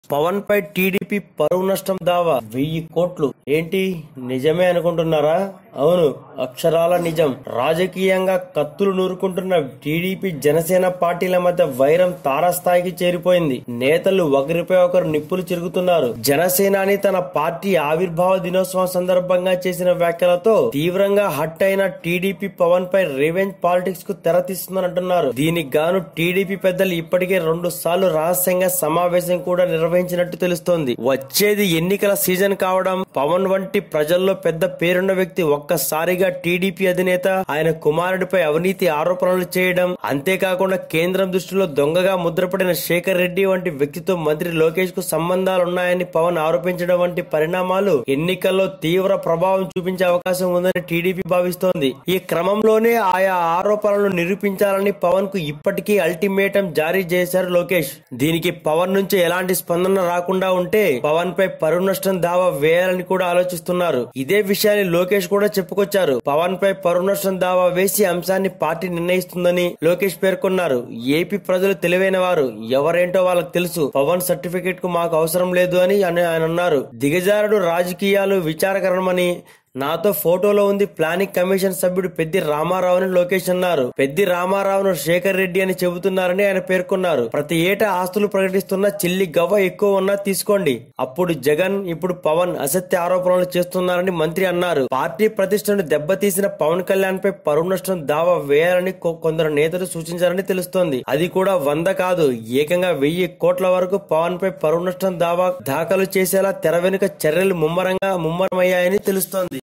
పవన్ పై TDP పరువు నష్టం దావా వెయ్యి కోట్లు ఏంటి నిజమే అనుకుంటున్నారా అవును అక్షరాల నిజం రాజకీయంగా కత్తులు నూరుకుంటున్న టీడీపీ జనసేన పార్టీల మధ్య వైరం తారాస్థాయికి చేరిపోయింది నేతలు ఒకరిపై ఒకరు నిప్పులు చిరుగుతున్నారు జనసేనాని తన పార్టీ ఆవిర్భావ దినోత్సవం సందర్భంగా చేసిన వ్యాఖ్యలతో తీవ్రంగా హట్ అయిన టీడీపీ పవన్ పై రివెంజ్ పాలిటిక్స్ కు తెరతీస్తుందని అంటున్నారు దీనికి గాను టీడీపీ పెద్దలు ఇప్పటికే రెండు సార్లు రహస్యంగా సమావేశం కూడా నిర్వహించినట్టు తెలుస్తోంది వచ్చేది ఎన్నికల సీజన్ కావడం పవన్ వంటి ప్రజల్లో పెద్ద పేరున్న వ్యక్తి ఒక్కసారిగా టీడీపీ అధినేత ఆయన కుమారుడిపై అవినీతి ఆరోపణలు చేయడం అంతేకాకుండా కేంద్రం దృష్టిలో దొంగగా ముద్రపడిన శేఖర్ రెడ్డి వంటి వ్యక్తితో మంత్రి లోకేష్ కు సంబంధాలున్నాయని పవన్ ఆరోపించడం వంటి పరిణామాలు ఎన్నికల్లో తీవ్ర ప్రభావం చూపించే అవకాశం ఉందని టీడీపీ భావిస్తోంది ఈ క్రమంలోనే ఆయా ఆరోపణలను నిరూపించాలని పవన్ కు ఇప్పటికీ అల్టిమేటం జారీ చేశారు లోకేష్ దీనికి పవన్ నుంచి ఎలాంటి స్పందన రాకుండా ఉంటే పవన్ పై పరువు నష్టం దావా వేయాలని కూడా ఆలోచిస్తున్నారు ఇదే విషయాన్ని లోకేష్ కూడా చెప్పుకొచ్చారు పవన్ పై పరువు నష్టం దావా వేసి అంశాన్ని పార్టీ నిర్ణయిస్తుందని లోకేష్ పేర్కొన్నారు ఏపీ ప్రజలు తెలివైన వారు ఎవరేంటో వాళ్ళకి తెలుసు పవన్ సర్టిఫికేట్ కు మాకు అవసరం లేదు అని అని ఆయన అన్నారు దిగజారుడు రాజకీయాలు విచారకరణమని నాతో ఫోటోలో ఉంది ప్లానింగ్ కమిషన్ సభ్యుడు పెద్ది రామారావు అని లోకేష్ అన్నారు పెద్ది రామారావును శేఖర్ రెడ్డి అని చెబుతున్నారని ఆయన పేర్కొన్నారు ప్రతి ఏటా ఆస్తులు ప్రకటిస్తున్న చిల్లి గవ్వ ఎక్కువ ఉన్నా తీసుకోండి అప్పుడు జగన్ ఇప్పుడు పవన్ అసత్య ఆరోపణలు చేస్తున్నారని మంత్రి అన్నారు పార్టీ ప్రతిష్టను దెబ్బతీసిన పవన్ కళ్యాణ్ పై పరువు నష్టం దావా వేయాలని కొ- కొందరు నేతలు సూచించారని తెలుస్తోంది అది కూడా వంద కాదు ఏకంగా వెయ్యి కోట్ల వరకు పవన్ పై పరువు నష్టం దావా దాఖలు చేసేలా తెర వెనుక చర్యలు ముమ్మరంగా ముమ్మరమయ్యాయని తెలుస్తోంది